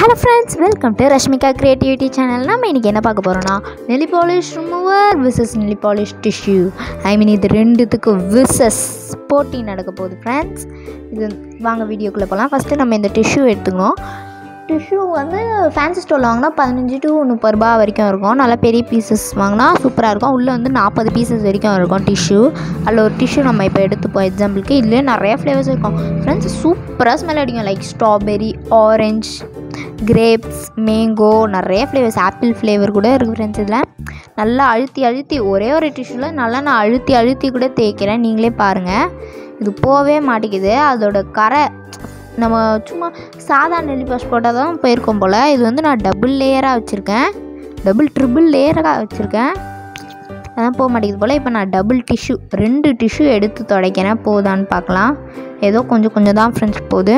hello friends welcome to Rashmika creativity channel நம்ம இன்றைக்கி என்ன பார்க்க போகிறோன்னா nail polish remover versus nail polish tissue I mean இது ரெண்டுத்துக்கு விசஸ் போட்டி நடக்க போகுது ஃப்ரெண்ட்ஸ் இது வாங்க வீடியோக்குள்ளே போகலாம் ஃபஸ்ட்டு நம்ம இந்த டிஷ்யூ எடுத்துக்கணும் டிஷ்யூ வந்து ஃபேன்சி ஸ்டோரில் வாங்கினா பதினஞ்சு டு முப்பது ரூபா வரைக்கும் இருக்கும் நல்லா பெரிய பீசஸ் வாங்கினா சூப்பராக இருக்கும் உள்ளே வந்து நாற்பது பீசஸ் வரைக்கும் இருக்கும் டிஷ்யூ அதில் ஒரு டிஷ்யூ நம்ம இப்போ எடுத்துப்போம் எக்ஸாம்பிளுக்கு இதுலேயே நிறைய ஃப்ளேவர்ஸ் இருக்கும் ஃப்ரெண்ட்ஸ் சூப்பராக ஸ்மெல் அடிக்கும் like strawberry orange grapes mango நிறைய ஃப்ளேவர்ஸ் ஆப்பிள் ஃப்ளேவர் கூட இருக்குது ஃப்ரெண்ட்ஸ் இதில் நல்லா அழுத்தி அழுத்தி ஒரே ஒரு டிஷ்யூவில் நல்லா நான் அழுத்தி அழுத்தி கூட தேய்க்கிறேன் நீங்களே பாருங்கள் இது போகவே மாட்டேங்குது அதோட கரை நம்ம சும்மா சாதா நெல்லி பாஸ் போட்டால் தான் போயிருக்கோம் போல் இது வந்து நான் டபுள் லேயராக வச்சுருக்கேன் டபுள் ட்ரிபிள் லேயராக வச்சுருக்கேன் அதான் போக மாட்டேங்குது போல் இப்போ நான் டபுள் டிஷ்யூ ரெண்டு டிஷ்யூ எடுத்து துடைக்கிறேன் போதான்னு பார்க்கலாம் ஏதோ கொஞ்சம் கொஞ்சம் தான் ஃப்ரெண்ட்ஸ் போகுது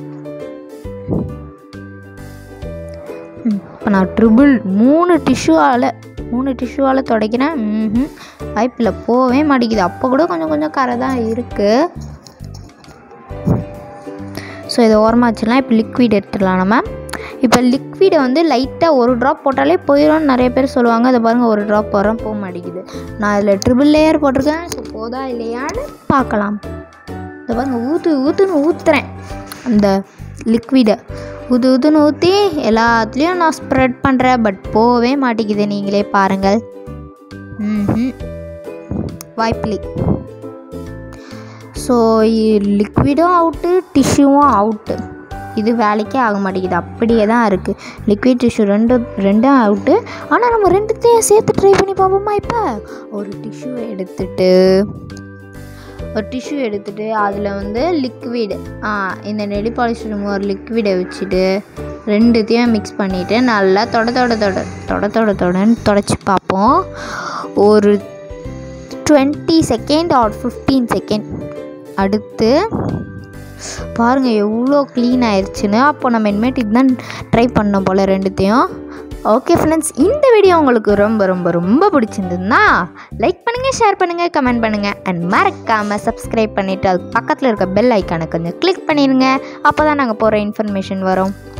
இப்போ நான் ட்ரிபிள் மூணு டிஷ்யூவால் மூணு டிஷ்யூவால் துடைக்கிறேன் ம் வாய்ப்பில் போகவே மாட்டேங்குது அப்போ கூட கொஞ்சம் கொஞ்சம் கரை தான் இருக்குது ஸோ இதை ஓரமாக வச்சிடலாம் இப்போ லிக்விட் எடுத்துடலாம் நம்ம இப்போ லிக்விடை வந்து லைட்டாக ஒரு ட்ராப் போட்டாலே போயிடும்னு நிறைய பேர் சொல்லுவாங்க அதை பாருங்கள் ஒரு ட்ராப் போகிறோம் போக மாட்டேங்குது நான் இதில் ட்ரிபிள் லேயர் போட்டிருக்கேன் ஸோ போதா இல்லையான்னு பார்க்கலாம் இதை பாருங்கள் ஊற்று ஊற்றுன்னு ஊற்றுறேன் அந்த லிக்விடை ஊற்று ஊற்றுன்னு ஊற்றி எல்லாத்துலேயும் நான் ஸ்ப்ரெட் பண்ணுறேன் பட் போகவே மாட்டேங்குது நீங்களே பாருங்கள் ம் வாய்ப்பில்லை ஸோ லிக்விடும் அவுட்டு டிஷ்யூவும் அவுட்டு இது வேலைக்கே ஆக மாட்டேங்குது அப்படியே தான் இருக்குது லிக்விட் டிஷ்யூ ரெண்டும் ரெண்டும் அவுட்டு ஆனால் நம்ம ரெண்டுத்தையும் சேர்த்து ட்ரை பண்ணி பார்ப்போமா இப்போ ஒரு டிஷ்யூ எடுத்துட்டு ஒரு டிஷ்யூ எடுத்துட்டு அதில் வந்து லிக்விடு இந்த நெடி பாலிஷ் ஒரு லிக்விடை வச்சுட்டு ரெண்டுத்தையும் மிக்ஸ் பண்ணிவிட்டு நல்லா தொட தொட தொட தொட தொட தொடன்னு தொடச்சி பார்ப்போம் ஒரு twenty second or fifteen second அடுத்து பாருங்கள் எவ்வளோ க்ளீன் ஆயிடுச்சுன்னு அப்போ நம்ம இனிமேட்டு இதுதான் ட்ரை பண்ணோம் போல் ரெண்டுத்தையும் ஓகே ஃப்ரெண்ட்ஸ் இந்த வீடியோ உங்களுக்கு ரொம்ப ரொம்ப ரொம்ப பிடிச்சிருந்ததுன்னா லைக் பண்ணுங்கள் ஷேர் பண்ணுங்கள் கமெண்ட் பண்ணுங்கள் அண்ட் மறக்காமல் சப்ஸ்கிரைப் பண்ணிவிட்டு அது பக்கத்தில் இருக்க பெல் ஐக்கானை கொஞ்சம் கிளிக் பண்ணிடுங்க அப்போ தான் நாங்கள் போகிற இன்ஃபர்மேஷன் வரும்